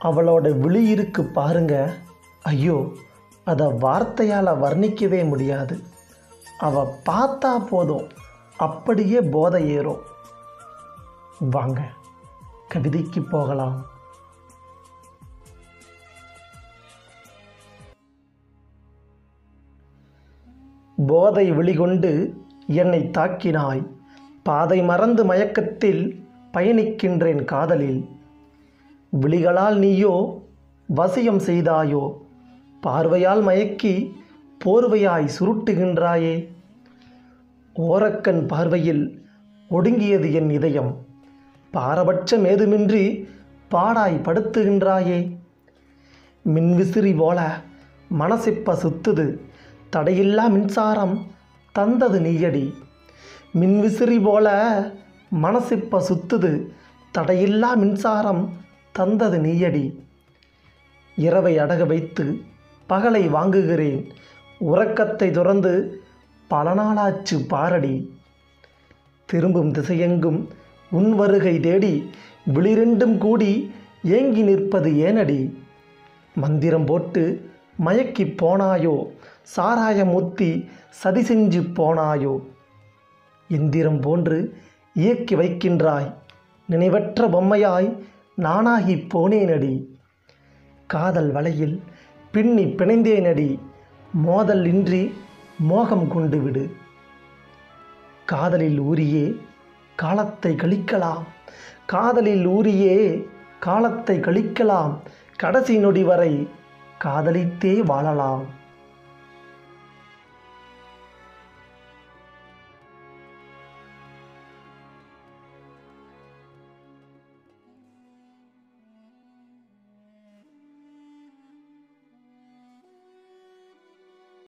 அவளோட விழி இருக்கு பாருங்க ஐயோ அதை வார்த்தையால் வர்ணிக்கவே முடியாது அவ பார்த்தா போதும் அப்படியே போதை ஏறும் வாங்க கவிதைக்கு போகலாம் போதை விழிகொண்டு என்னை தாக்கினாய் பாதை மறந்து மயக்கத்தில் பயணிக்கின்றேன் காதலில் விழிகளால் நீயோ வசியம் செய்தாயோ பார்வையால் மயக்கி போர்வையாய் சுருட்டுகின்றாயே ஓரக்கண் பார்வையில் ஒடுங்கியது என் இதயம் பாரபட்சம் ஏதுமின்றி பாடாய் படுத்துகின்றாயே மின்விசிறி போல மனசிப்ப சுத்துது தடையில்லா மின்சாரம் தந்தது நீயடி மின்விசிறி போல மனசிப்ப சுத்துது தடையில்லா மின்சாரம் தந்தது நீயடி இரவை அடக வைத்து பகலை வாங்குகிறேன் உறக்கத்தை துறந்து பல நாளாச்சு பாரடி திரும்பும் திசையெங்கும் உன் வருகை தேடி விளிரெண்டும் கூடி ஏங்கி நிற்பது ஏனடி மந்திரம் போட்டு மயக்கி போனாயோ சாராயமூர்த்தி சதி செஞ்சு போனாயோ எந்திரம் போன்று இயக்கி வைக்கின்றாய் நினைவற்ற பொம்மையாய் நானாகி போனேனடி காதல் வலையில் பின்னி பிணைந்தேனடி மோதல் இன்றி மோகம் கொண்டு விடு காதலில் ஊறியே காலத்தை கழிக்கலாம் காதலில் ஊறியே காலத்தை கழிக்கலாம் கடைசி நொடி வரை காதலித்தே வாழலாம்